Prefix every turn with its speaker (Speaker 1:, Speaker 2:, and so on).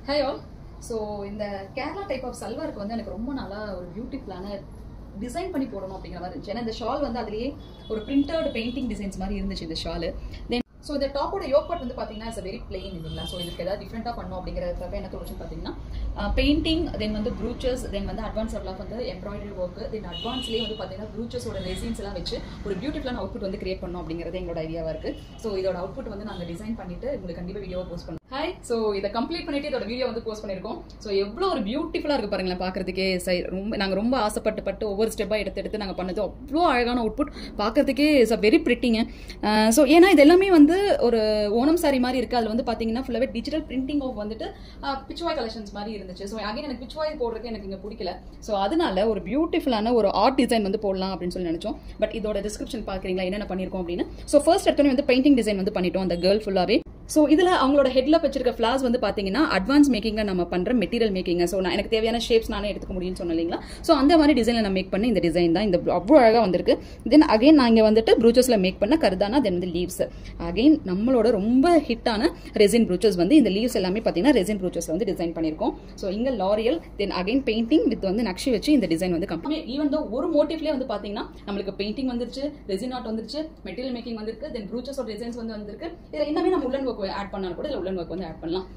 Speaker 1: high all so இந்த Kerala type of சல்வாருக்கு வந்து எனக்கு ரொம்ப நாளா ஒரு பியூட்டிஃபுல்லான டிசைன் பண்ணி போடணும் அப்படிங்கிற மாதிரி இருந்துச்சு ஏன்னா இந்த ஷால் வந்து அதுலேயே ஒரு பிரிண்டட் பெயிண்டிங் டிசைன்ஸ் மாதிரி இருந்துச்சு இந்த ஷால் தென் ஸோ இந்த டாப்போட யோக் பார்ட் வந்து பார்த்தீங்கன்னா இட்ஸ் வெரி பிளெயின் இல்லைங்களா ஸோ இதுக்கு ஏதாவது டிஃப்ரெண்ட்டாக பண்ணணும் அப்படிங்கிறதுக்காக என்ன தோணுச்சுன்னு பார்த்தீங்கன்னா பெயிண்டிங் தென் வந்து ப்ரூச்சஸ் தென் வந்து அட்வான்ஸ் ஆஃப் வந்து எம்ப்ராய்டரி ஒர்க் தென் அட்வான்ஸ்லேயே வந்து பார்த்தீங்கன்னா ப்ரூச்சஸோட ரெசின்ஸ் எல்லாம் வச்சு ஒரு பியூட்டிஃபுல்லான அவுட்புட் வந்து கிரியேட் பண்ணணும் அப்படிங்கிறது எங்களோட ஐடியாவாக இருக்கு ஸோ இதோட அவுட்புட் வந்து நாங்கள் டிசைன் பண்ணிட்டு உங்களுக்கு கண்டிப்பாக வீடியோவை போஸ்ட் பண்ணுவோம் ஹாய் ஸோ இதை கம்ப்ளீட் பண்ணிட்டு இதோட வீடியோ வந்து போஸ்ட் பண்ணியிருக்கோம் ஸோ எவ்வளோ ஒரு பியூட்டிஃபுல்லாக இருக்கு பாருங்களேன் பார்க்கறதுக்கே சை ரொம்ப நாங்கள் ரொம்ப ஆசைப்பட்டு பட்டு ஒவ்வொரு ஸ்டெப்பாக எடுத்து எடுத்து நாங்கள் பண்ணது அவ்வளோ அழகான அவுட்புட் பார்க்கறதுக்கே இஸ் அ வெரி பிரிட்டிங்க ஸோ ஏன்னா இது எல்லாமே வந்து ஒரு ஓணம் சாரி மாதிரி இருக்கு அதில் வந்து பார்த்தீங்கன்னா ஃபுல்லாகவே டிஜிட்டல் பிரிண்டிங் ஆஃப் வந்துட்டு பிச்வாய் கலெக்ஷன்ஸ் மாதிரி இருந்துச்சு ஸோ அகைன் எனக்கு பிச்வாய் போடுறதுக்கு எனக்கு இங்கே பிடிக்கல ஸோ அதனால ஒரு பியூட்டிஃபுல்லான ஒரு ஆர்ட் டிசைன் வந்து போடலாம் அப்படின்னு சொல்லி நினச்சோம் பட் இதோட டிஸ்கிரிப்ஷன் பார்க்குறீங்களா என்னென்ன பண்ணியிருக்கோம் அப்படின்னு ஸோ ஃபர்ஸ்ட் எடுத்தோன்னே வந்து பெயிண்டிங் டிசைன் வந்து பண்ணிட்டோம் அந்த கேர்ள் ஃபுல்லாகவே ஸோ இதில் அவங்களோட ஹெட்ல வச்சிருக்க ஃபிளாஸ் வந்து பார்த்தீங்கன்னா அட்வான்ஸ் மேக்கிங்கில் நம்ம பண்ணுற மெட்டீரியல் மேக்கிங் ஸோ நான் எனக்கு தேவையான ஷேப்ஸ் நானே எடுத்துக்க முடியும்னு சொன்னேன் இல்லைங்களா ஸோ அந்த மாதிரி டிசைனில் நான் மேக் பண்ண இந்த டிசைன் தான் இந்த அவ்வளோ அழகாக வந்திருக்கு தென் அகைன் நான் இங்கே வந்துட்டு ப்ரூச்சஸில் மேக் பண்ண கருதானா தென் வந்து லீவ்ஸ் அகைன் நம்மளோட ரொம்ப ஹிட்டான ரெசின் ப்ரூச்சஸ் வந்து இந்த லீவ்ஸ் எல்லாமே பார்த்தீங்கன்னா ரெசின் ப்ரூச்சஸில் வந்து டிசைன் பண்ணியிருக்கோம் ஸோ இங்கே லாரியல் தென் அகைன் பெயிண்டிங் வித் வந்து நக்ஷி வச்சு இந்த டிசைன் வந்து கம்பெனி ஈவன் தோ ஒரு மோட்டிவ்லேயே வந்து பார்த்தீங்கன்னா நம்மளுக்கு பெயிண்டிங் வந்துருச்சு ரெசின் ஆர்ட் வந்துருச்சு மெட்டீரியல் மேக்கிங் வந்திருக்கு தென் ப்ரூச்சஸோட டிசைன்ஸ் வந்து வந்திருக்கு இதில் எல்லாமே நம்ம உள்ளன் ஒர்க் ஆட் பண்ணாலும் கூட இதில் உள்ளன் ஒர்க் வந்து ஆட் பண்ணலாம்